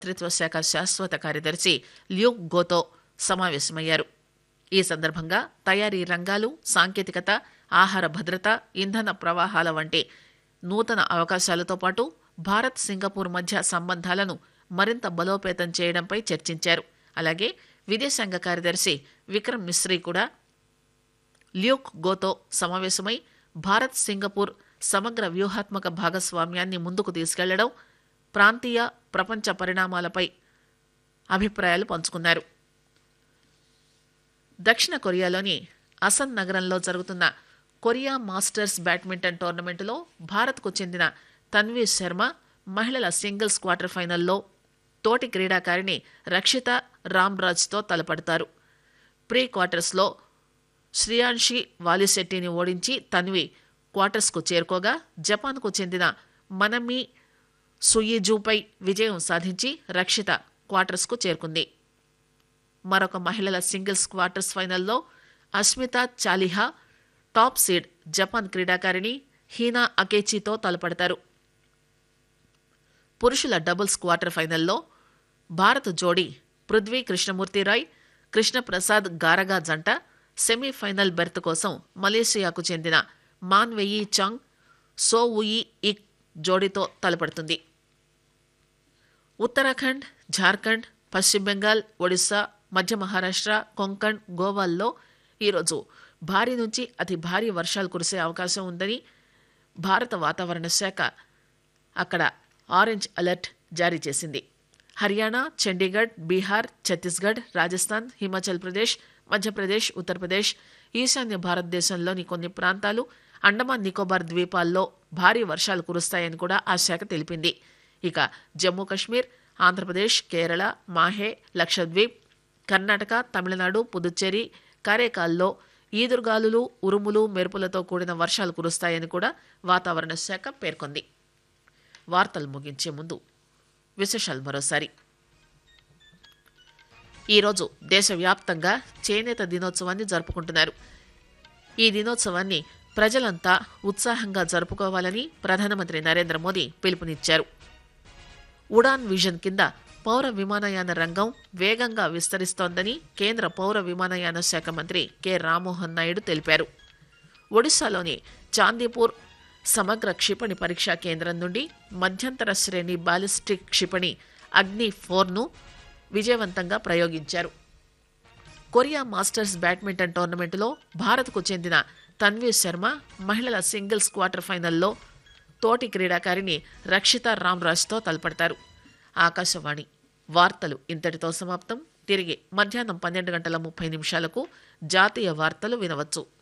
మంత్రిత్వ శాఖ శాశ్వత కార్యదర్శి ల్యూక్ గోతో సమావేశమయ్యారు ఈ సందర్భంగా తయారీ రంగాలు సాంకేతికత ఆహార భద్రత ఇంధన ప్రవాహాల వంటి నూతన అవకాశాలతో పాటు భారత్ సింగపూర్ మధ్య సంబంధాలను మరింత బలోపేతం చేయడంపై చర్చించారు అలాగే విదేశాంగ కార్యదర్శి విక్రమ్ మిశ్రీ కూడా ల్యూక్ గోతో సమావేశమై భారత్ సింగపూర్ సమగ్ర వ్యూహాత్మక భాగస్వామ్యాన్ని ముందుకు తీసుకెళ్లడం ప్రాంతీయ ప్రపంచ పరిణామాలపై అభిప్రాయాలు పంచుకున్నారు దక్షిణ కొరియాలోని అసన్ నగరంలో జరుగుతున్న కొరియా మాస్టర్స్ బ్యాడ్మింటన్ టోర్నమెంటులో భారత్కు చెందిన తన్వీ శర్మ మహిళల సింగిల్స్ క్వార్టర్ ఫైనల్లో తోటి క్రీడాకారిణి రక్షిత రామ్రాజ్తో తలపడతారు ప్రీ క్వార్టర్స్లో శ్రియాన్షి వాలిశెట్టిని ఓడించి తన్వి క్వార్టర్స్కు చేరుకోగా జపాన్కు చెందిన మనమి సుయిజూపై విజయం సాధించి రక్షిత క్వార్టర్స్కు చేరుకుంది మరొక మహిళల సింగిల్స్ క్వార్టర్స్ ఫైనల్లో Asmita Chaliha top seed Japan క్రీడాకారిణి హీనా అకేచితో తలపడతారు పురుషుల డబుల్స్ క్వార్టర్ ఫైనల్లో భారత్ జోడీ పృథ్వీ కృష్ణమూర్తిరాయ్ కృష్ణప్రసాద్ గారగా జంట సెమీఫైనల్ బెర్త్ కోసం మలేషియాకు చెందిన మాన్వెయి చాంగ్ సోవుయి ఇక్ జోడీతో తలపడుతుంది ఉత్తరాఖండ్ జార్ఖండ్ పశ్చిమ బెంగాల్ ఒడిశా మధ్య మహారాష్ట్ర కొంకణ్ గోవాల్లో ఈరోజు భారీ నుంచి అతి భారీ వర్షాలు కురిసే అవకాశం ఉందని భారత వాతావరణ శాఖ అక్కడ ఆరెంజ్ అలర్ట్ జారీ చేసింది హర్యానా చండీగఢ్ బీహార్ ఛత్తీస్గఢ్ రాజస్థాన్ హిమాచల్ ప్రదేశ్ మధ్యప్రదేశ్ ఉత్తరప్రదేశ్ ఈశాన్య భారతదేశంలోని కొన్ని ప్రాంతాలు అండమాన్ నికోబార్ ద్వీపాల్లో భారీ వర్షాలు కురుస్తాయని కూడా ఆ శాఖ తెలిపింది ఇక జమ్మూ కశ్మీర్ ఆంధ్రప్రదేశ్ కేరళ మాహే లక్షద్వీప్ కర్ణాటక తమిళనాడు పుదుచ్చేరి కారేకాల్లో ఈదురుగాలులు ఉరుములు మెరుపులతో కూడిన వర్షాలు కురుస్తాయని కూడా వాతావరణ శాఖ పేర్కొంది వార్తలు ముగించే ముందు విశేషాలు మరోసారి ఈరోజు దేశవ్యాప్తంగా చేనేత దినోత్సవాన్ని జరుపుకుంటున్నారు ఈ దినోత్సవాన్ని ప్రజలంతా ఉత్సాహంగా జరుపుకోవాలని ప్రధానమంత్రి నరేంద్ర మోదీ పిలుపునిచ్చారు ఉడాన్ విజన్ కింద పౌర విమానయాన రంగం వేగంగా విస్తరిస్తోందని కేంద్ర పౌర విమానయాన శాఖ మంత్రి కె రామ్మోహన్ నాయుడు తెలిపారు ఒడిశాలోని చాందీపూర్ సమగ్ర క్షిపణి పరీక్షా కేంద్రం నుండి మధ్యంతర శ్రేణి బాలిస్టిక్ క్షిపణి అగ్ని ఫోర్ను విజయవంతంగా ప్రయోగించారు కొరియా మాస్టర్స్ బ్యాడ్మింటన్ టోర్నమెంటులో భారత్కు చెందిన తన్వీ శర్మ మహిళల సింగిల్స్ క్వార్టర్ ఫైనల్లో తోటి క్రీడాకారిణి రక్షిత రామ్రాజ్తో తలపడతారు ఆకాశవాణి వార్తలు ఇంతటితో సమాప్తం తిరిగి మధ్యాహ్నం పన్నెండు గంటల ముప్పై నిమిషాలకు జాతీయ వార్తలు వినవచ్చు